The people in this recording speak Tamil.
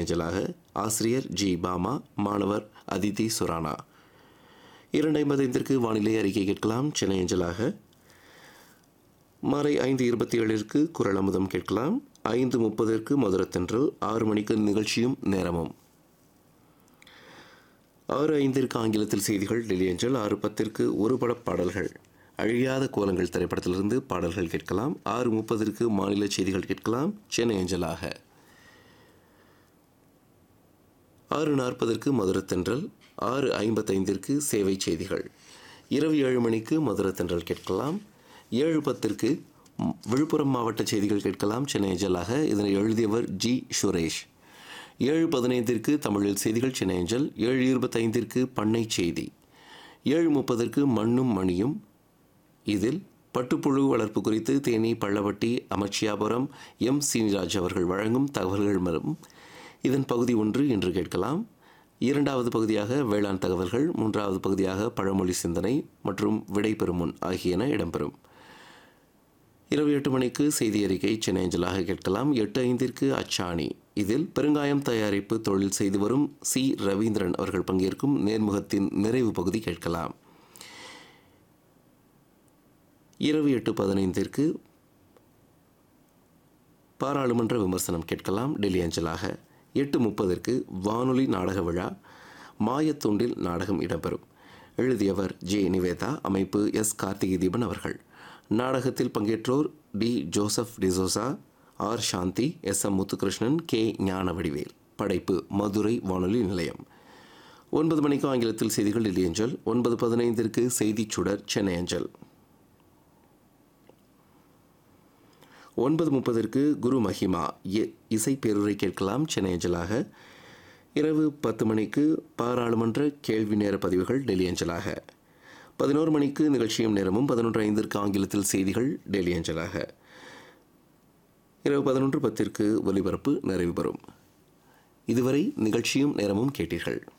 அஞ்சலாக ஆசிரியர் ஜி பாமா மாணவர் அதிதி சுரானா இரண்டு ஐம்பத்தைந்திற்கு வானிலை அறிக்கை கேட்கலாம் சென்னை அஞ்சலாக மாலை ஐந்து இருபத்தி ஏழிற்கு குரல் அமுதம் கேட்கலாம் ஐந்து முப்பதற்கு மதுரத்தென்றல் ஆறு மணிக்கு நிகழ்ச்சியும் நேரமும் ஆறு ஐந்திற்கு ஆங்கிலத்தில் செய்திகள் டெல்லி அஞ்சல் ஆறு பத்திற்கு ஒரு பட பாடல்கள் அழியாத கோலங்கள் திரைப்படத்திலிருந்து பாடல்கள் கேட்கலாம் ஆறு முப்பதற்கு மாநில செய்திகள் கேட்கலாம் சென்னை அஞ்சலாக ஆறு நாற்பதற்கு மதுரத்தென்றல் ஆறு ஐம்பத்தைந்திற்கு சேவை செய்திகள் இரவு ஏழு மணிக்கு மதுரத்தென்றல் கேட்கலாம் ஏழு பத்திற்கு ம், விழுப்புரம் மாவட்ட செய்திகள் கேட்கலாம் சென்னை அஞ்சலாக இதனை எழுதியவர் ஜி சுரேஷ் ஏழு பதினைந்திற்கு தமிழில் செய்திகள் சென்னை அஞ்சல் ஏழு இருபத்தைந்திற்கு பண்ணை செய்தி ஏழு முப்பதற்கு மண்ணும் மணியும் இதில் பட்டுப்புழு வளர்ப்பு குறித்து தேனி பள்ளவட்டி அமர்ச்சியாபுரம் எம் சீனிராஜ் அவர்கள் வழங்கும் தகவல்கள் மரும் இதன் பகுதி ஒன்று என்று கேட்கலாம் இரண்டாவது பகுதியாக வேளாண் தகவல்கள் மூன்றாவது பகுதியாக பழமொழி சிந்தனை மற்றும் விடை பெறும் முன் ஆகியன இடம்பெறும் இரவு எட்டு மணிக்கு செய்தி அறிக்கை சென்னை அஞ்சலாக கேட்கலாம் எட்டு ஐந்திற்கு அச்சாணி இதில் பெருங்காயம் தயாரிப்பு தொழில் செய்து வரும் சி ரவீந்திரன் அவர்கள் பங்கேற்கும் நேர்முகத்தின் நிறைவு பகுதி கேட்கலாம் இரவு எட்டு பதினைந்திற்கு பாராளுமன்ற விமர்சனம் கேட்கலாம் டெல்லி அஞ்சலாக எட்டு முப்பதற்கு வானொலி நாடக விழா மாயத்தூண்டில் நாடகம் இடம்பெறும் எழுதியவர் ஜே நிவேதா அமைப்பு எஸ் கார்த்திகை தீபன் அவர்கள் நாடகத்தில் பங்கேற்றோர் D Joseph D'Souza R Shanthi S M Muthukrishnan K Gnanavadivel படைப்பு மதுரை வானொலி நிலையம் ஒன்பது மணிக்கு ஆங்கிலத்தில் செய்திகள் டெல்லி அஞ்சல் ஒன்பது பதினைந்திற்கு செய்திச் சுடர் சென்னை அஞ்சல் ஒன்பது முப்பதற்கு குரு மஹிமா இ- இசை பேருரை கேட்கலாம் சென்னை அஞ்சலாக இரவு பத்து மணிக்கு பாராளுமன்ற கேள்வி நேர பதிவுகள் டெல்லி அஞ்சலாக பதினோரு மணிக்கு நிகழ்ச்சியும் நேரமும் பதினொன்று ஐந்திற்கு ஆங்கிலத்தில் செய்திகள் டெல்லி அஞ்சலாக இரவு பதினொன்று பத்திற்கு ஒலிபரப்பு நிறைவு பெறும் இதுவரை நிகழ்ச்சியும் நேரமும் கேட்டீர்கள்